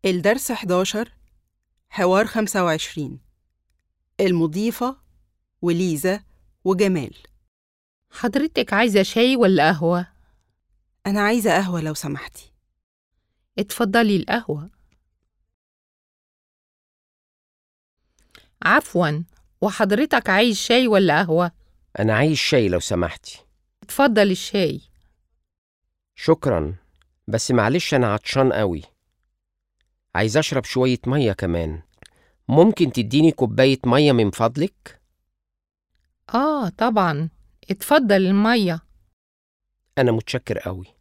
الدرس 11 حوار 25 المضيفة وليزا وجمال حضرتك عايزة شاي ولا قهوة؟ أنا عايزة قهوة لو سمحتي اتفضلي القهوة عفوا وحضرتك عايز شاي ولا قهوة؟ أنا عايز شاي لو سمحتي اتفضل الشاي شكرا بس معلش أنا عطشان قوي عايز أشرب شوية مية كمان ممكن تديني كوباية مية من فضلك؟ آه طبعا اتفضل المية أنا متشكر قوي